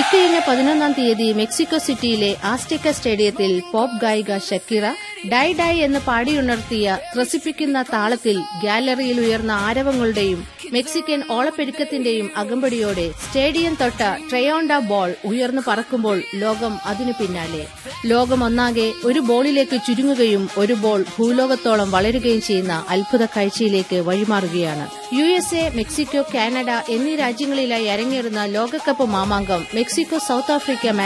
ഇക്കഴിഞ്ഞ പതിനൊന്നാം തീയതി മെക്സിക്കോ സിറ്റിയിലെ ആസ്റ്റെക്ക സ്റ്റേഡിയത്തിൽ പോപ്പ് ഗായിക ഷക്കീറ ഡൈ ഡൈ എന്ന് പാടിയുണർത്തിയ ത്രസിപ്പിക്കുന്ന താളത്തിൽ ഗാലറിയിൽ ഉയർന്ന ആരവങ്ങളുടെയും മെക്സിക്കൻ ഓളപ്പെരുക്കത്തിന്റെയും അകമ്പടിയോടെ സ്റ്റേഡിയം തൊട്ട ട്രയോണ്ട ബോൾ ഉയർന്നു പറക്കുമ്പോൾ ലോകം അതിനു പിന്നാലെ ലോകം ഒന്നാകെ ഒരു ബോളിലേക്ക് ചുരുങ്ങുകയും ഒരു ബോൾ ഭൂലോകത്തോളം വളരുകയും ചെയ്യുന്ന അത്ഭുത കാഴ്ചയിലേക്ക് വഴിമാറുകയാണ് U S A Mexico Canada എന്നീ രാജ്യങ്ങളിലായി അരങ്ങേറുന്ന ലോകകപ്പ് മാമാങ്കം മെക്സിക്കോ സൌത്ത് ആഫ്രിക്ക